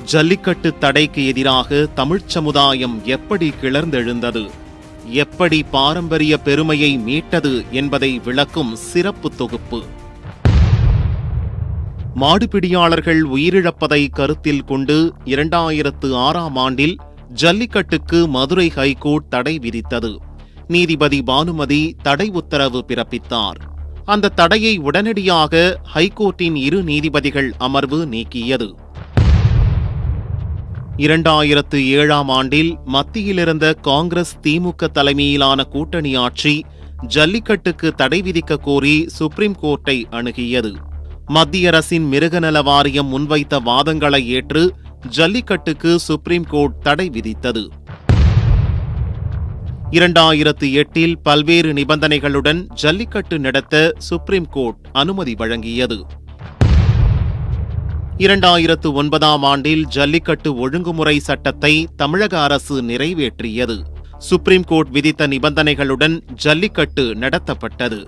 ஜல்லிக்கட்டு தடைக்கு எதிராக தமிழ்ச் சமுதாயம் எப்படி கிளர்ந்தெழுந்தது எப்படி பாரம்பரிய பெருமையை மீட்டது என்பதை விளக்கும் சிறப்பு தொகுப்பு மாடுபிடியாளர்கள் உயிரிழப்பதை கருத்தில் கொண்டு இரண்டாயிரத்து ஆறாம் ஆண்டில் ஜல்லிக்கட்டுக்கு மதுரை ஹைகோர்ட் தடை விதித்தது நீதிபதி பானுமதி தடை உத்தரவு பிறப்பித்தார் அந்த தடையை உடனடியாக ஹைகோர்ட்டின் இரு நீதிபதிகள் அமர்வு நீக்கியது இரண்டாயிரத்து ஏழாம் ஆண்டில் மத்தியிலிருந்த காங்கிரஸ் திமுக தலைமையிலான கூட்டணி ஆட்சி ஜல்லிக்கட்டுக்கு தடை விதிக்க கோரி சுப்ரீம் கோர்ட்டை அணுகியது மத்திய அரசின் மிருகநல வாரியம் முன்வைத்த வாதங்களை ஏற்று ஜல்லிக்கட்டுக்கு சுப்ரீம் கோர்ட் தடை விதித்தது இரண்டாயிரத்து எட்டில் பல்வேறு நிபந்தனைகளுடன் ஜல்லிக்கட்டு நடத்த சுப்ரீம் கோர்ட் அனுமதி வழங்கியது இரண்டாயிரத்து ஒன்பதாம் ஆண்டில் ஜல்லிக்கட்டு ஒழுங்குமுறை சட்டத்தை தமிழக அரசு நிறைவேற்றியது சுப்ரீம் கோர்ட் விதித்த நிபந்தனைகளுடன் ஜல்லிக்கட்டு நடத்தப்பட்டது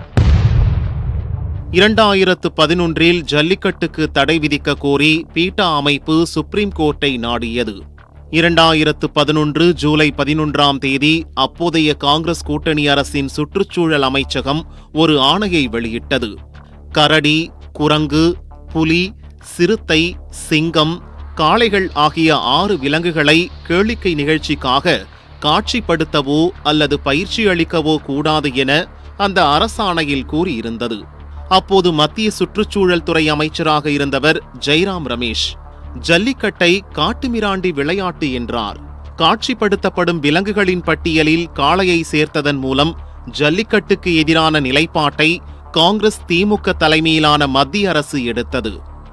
இரண்டாயிரத்து பதினொன்றில் ஜல்லிக்கட்டுக்கு தடை விதிக்க கோரி பீட்டா அமைப்பு சுப்ரீம் கோர்ட்டை நாடியது இரண்டாயிரத்து பதினொன்று ஜூலை பதினொன்றாம் தேதி அப்போதைய காங்கிரஸ் கூட்டணி அரசின் சுற்றுச்சூழல் அமைச்சகம் ஒரு ஆணையை வெளியிட்டது கரடி குரங்கு புலி சிறுத்தை சிங்கம் காளைகள் ஆகிய ஆறு விலங்குகளை கேளிக்கை நிகழ்ச்சிக்காக காட்சிப்படுத்தவோ அல்லது பயிற்சி அளிக்கவோ கூடாது என அந்த அரசாணையில் கூறியிருந்தது அப்போது மத்திய சுற்றுச்சூழல் துறை அமைச்சராக இருந்தவர் ஜெய்ராம் ரமேஷ் ஜல்லிக்கட்டை காட்டுமிராண்டி விளையாட்டு என்றார் காட்சிப்படுத்தப்படும் விலங்குகளின் பட்டியலில் காளையை சேர்த்ததன் மூலம் ஜல்லிக்கட்டுக்கு எதிரான நிலைப்பாட்டை காங்கிரஸ் திமுக தலைமையிலான மத்திய அரசு எடுத்தது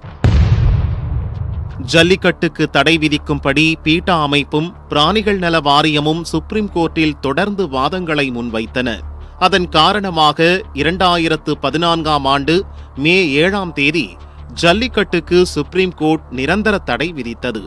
ஜல்லிக்கட்டுக்கு தடை விதிக்கும்படி பீட்டா அமைப்பும் பிராணிகள் நல வாரியமும் சுப்ரீம் கோர்ட்டில் தொடர்ந்து வாதங்களை முன்வைத்தன அதன் காரணமாக இரண்டாயிரத்து பதினான்காம் ஆண்டு மே ஏழாம் தேதி ஜல்லிக்கட்டுக்கு சுப்ரீம் கோர்ட் நிரந்தர தடை விதித்தது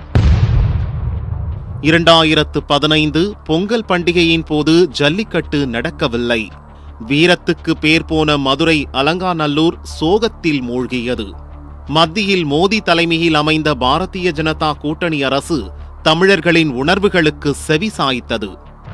இரண்டாயிரத்து பதினைந்து பொங்கல் பண்டிகையின் போது ஜல்லிக்கட்டு நடக்கவில்லை வீரத்துக்கு பேர் போன மதுரை அலங்காநல்லூர் சோகத்தில் மூழ்கியது மத்தியில் மோடி தலைமையில் அமைந்த பாரதிய ஜனதா கூட்டணி அரசு தமிழர்களின் உணர்வுகளுக்கு செவி சாய்த்தது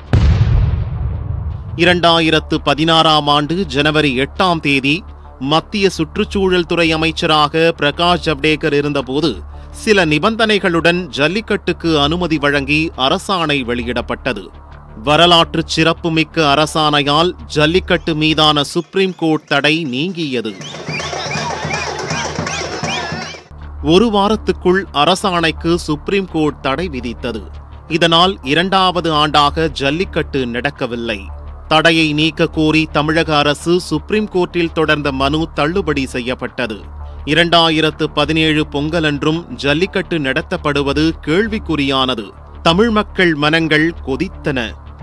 இரண்டாயிரத்து பதினாறாம் ஆண்டு ஜனவரி எட்டாம் தேதி மத்திய சுற்றுச்சூழல் துறை அமைச்சராக பிரகாஷ் ஜவ்டேகர் இருந்தபோது சில நிபந்தனைகளுடன் ஜல்லிக்கட்டுக்கு அனுமதி வழங்கி அரசாணை வெளியிடப்பட்டது வரலாற்று சிறப்புமிக்க அரசாணையால் ஜல்லிக்கட்டு மீதான சுப்ரீம் கோர்ட் தடை நீங்கியது ஒரு வாரத்துக்குள் அரசாணைக்கு சுப்ரீம் கோர்ட் தடை விதித்தது இதனால் இரண்டாவது ஆண்டாக ஜல்லிக்கட்டு நடக்கவில்லை தடையை நீக்க கோரி தமிழக அரசு சுப்ரீம் கோர்ட்டில் தொடர்ந்த மனு தள்ளுபடி செய்யப்பட்டது இரண்டாயிரத்து பதினேழு பொங்கலன்றும் ஜல்லிக்கட்டு நடத்தப்படுவது கேள்விக்குறியானது தமிழ் மக்கள் மனங்கள் கொதித்தன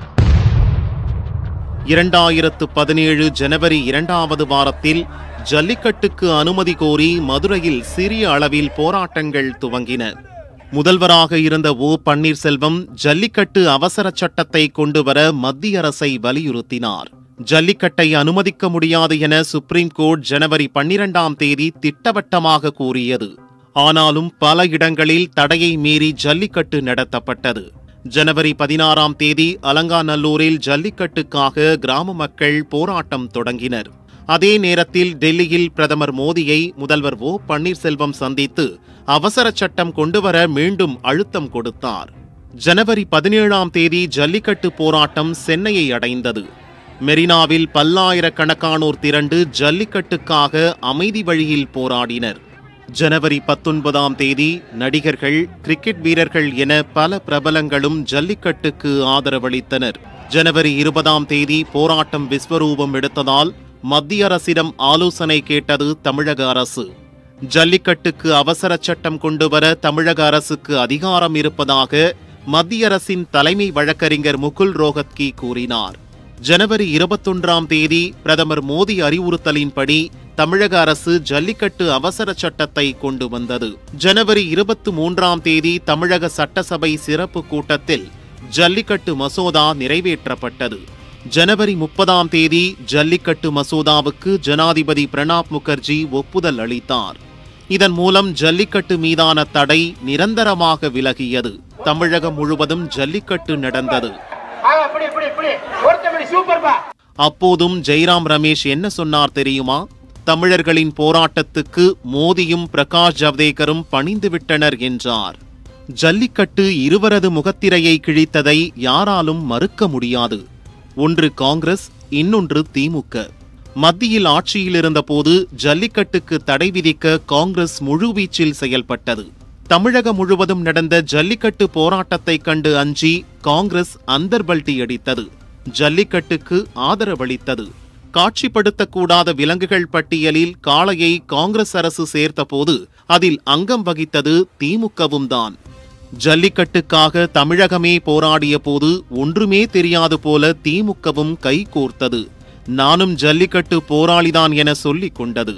இரண்டாயிரத்து பதினேழு ஜனவரி இரண்டாவது வாரத்தில் ஜல்லிக்கட்டுக்கு அனுமதி கோரி மதுரையில் சிறிய அளவில் போராட்டங்கள் துவங்கின முதல்வராக இருந்த ஓ பன்னீர்செல்வம் ஜல்லிக்கட்டு அவசர சட்டத்தை கொண்டுவர மத்திய அரசை வலியுறுத்தினார் ஜல்லிக்கட்டை அனுமதிக்க முடியாது என சுப்ரீம் கோர்ட் ஜனவரி பன்னிரண்டாம் தேதி திட்டவட்டமாக கூறியது ஆனாலும் பல இடங்களில் தடையை மீறி ஜல்லிக்கட்டு நடத்தப்பட்டது ஜனவரி பதினாறாம் தேதி அலங்காநல்லூரில் ஜல்லிக்கட்டுக்காக கிராம மக்கள் போராட்டம் தொடங்கினர் அதே நேரத்தில் டெல்லியில் பிரதமர் மோடியை முதல்வர் ஓ பன்னீர்செல்வம் சந்தித்து அவசர சட்டம் கொண்டுவர மீண்டும் அழுத்தம் கொடுத்தார் ஜனவரி பதினேழாம் தேதி ஜல்லிக்கட்டு போராட்டம் சென்னையை அடைந்தது மெரினாவில் பல்லாயிரக்கணக்கானோர் திரண்டு ஜல்லிக்கட்டுக்காக அமைதி வழியில் போராடினர் ஜனவரி பத்தொன்பதாம் தேதி நடிகர்கள் கிரிக்கெட் வீரர்கள் என பல பிரபலங்களும் ஜல்லிக்கட்டுக்கு ஆதரவளித்தனர் ஜனவரி இருபதாம் தேதி போராட்டம் விஸ்வரூபம் எடுத்ததால் மத்திய அரசிடம் ஆலோசனை கேட்டது தமிழக அரசு ஜல்லிக்கட்டுக்கு அவசர சட்டம் கொண்டுவர தமிழக அரசுக்கு அதிகாரம் இருப்பதாக மத்திய அரசின் தலைமை வழக்கறிஞர் முகுல் ரோஹத்கி கூறினார் ஜனவரி இருபத்தொன்றாம் தேதி பிரதமர் மோடி அறிவுறுத்தலின்படி தமிழக அரசு ஜல்லிக்கட்டு அவசர சட்டத்தை கொண்டு வந்தது ஜனவரி இருபத்தி மூன்றாம் தேதி தமிழக சட்டசபை சிறப்பு கூட்டத்தில் ஜல்லிக்கட்டு மசோதா நிறைவேற்றப்பட்டது ஜனவரி முப்பதாம் தேதி ஜல்லிக்கட்டு மசோதாவுக்கு ஜனாதிபதி பிரணாப் முகர்ஜி ஒப்புதல் அளித்தார் இதன் மூலம் ஜல்லிக்கட்டு மீதான தடை நிரந்தரமாக விலகியது தமிழகம் முழுவதும் ஜல்லிக்கட்டு நடந்தது ஆ, இப்படி இப்படி இப்படி ஒருத்தபடி சூப்பர்ப்பா அப்போதும் ஜெய்ராம் ரமேஷ் என்ன சொன்னார் தெரியுமா தமிழர்களின் போராட்டத்துக்கு மோடியும் பிரகாஷ் ஜவடேகரும் பணிந்து விட்டனர் என்றார் ஜல்லிக்கட்டு இருவரது முகத்திரையை கிழித்ததை யாராலும் மறுக்க முடியாது ஒன்று காங்கிரஸ் இன்னொன்று திமுக மத்தியில் ஆட்சியில் இருந்தபோது ஜல்லிக்கட்டுக்கு தடை விதிக்க காங்கிரஸ் முழுவீச்சில் செயல்பட்டது தமிழகம் முழுவதும் நடந்த ஜல்லிக்கட்டு போராட்டத்தைக் கண்டு அஞ்சி காங்கிரஸ் அந்தர்பல்டி அடித்தது ஜல்லிக்கட்டுக்கு ஆதரவளித்தது காட்சிப்படுத்தக்கூடாத விலங்குகள் பட்டியலில் காளையை காங்கிரஸ் அரசு சேர்த்தபோது அதில் அங்கம் வகித்தது திமுகவும் தான் ஜல்லிக்கட்டுக்காக தமிழகமே போராடிய போது ஒன்றுமே தெரியாது போல திமுகவும் கை கோர்த்தது நானும் ஜல்லிக்கட்டு போராளிதான் என சொல்லிக் கொண்டது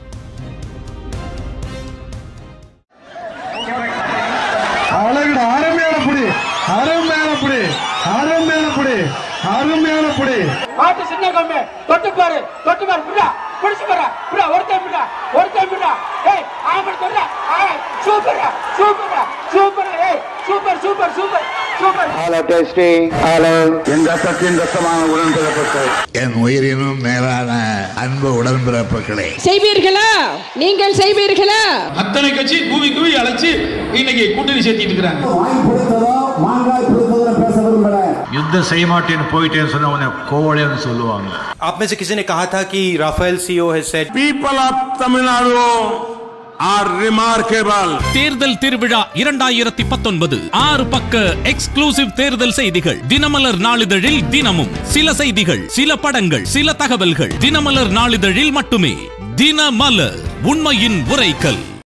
அழகுடா அருமையான புடி அருமையான புடி அருமையான புடி அருமையான புடி பாட்டு சின்ன கம்மி தொட்டு பாரு தொட்டு பாரு புடா பிடிச்சு பாரு புடா ஒருத்தன் புடா ஒருத்தன் புடா ஏய் ஆம்பளை தொட்டா ஆ சூப்பரா சூப்பரா சூப்பரா ஏய் super super super super hello tasty hello என் ரத்தத்தின் ரத்தமான உடன்பிறப்புகள் என் உயிரினும் மேலான அன்பு உடன்பிறப்புகளே செய்வீர்களா நீங்கள் செய்வீர்களா அத்தனை கட்சி கூவி கூவி அழைச்சு இன்னைக்கு கூட்டணி சேர்த்திட்டு இருக்கிறாங்க வாங்கி கொடுத்ததோ மாங்காய் கொடுத்ததோ பேச விரும்புகிறேன் யுத்தம் செய்ய மாட்டேன்னு போயிட்டேன்னு சொன்ன உடனே கோவலேன்னு சொல்லுவாங்க आप में से किसी ने कहा था कि Rafale CEO has said people of Tamil Nadu are remarkable தேர்தல் திருவிழா இரண்டாயிரத்தி பத்தொன்பது ஆறு பக்க எக்ஸ்க்ளூசிவ் தேர்தல் செய்திகள் தினமலர் நாளிதழில் தினமும் சில செய்திகள் சில படங்கள் சில தகவல்கள் தினமலர் நாளிதழில் மட்டுமே தினமலர் உண்மையின் உரைக்கல்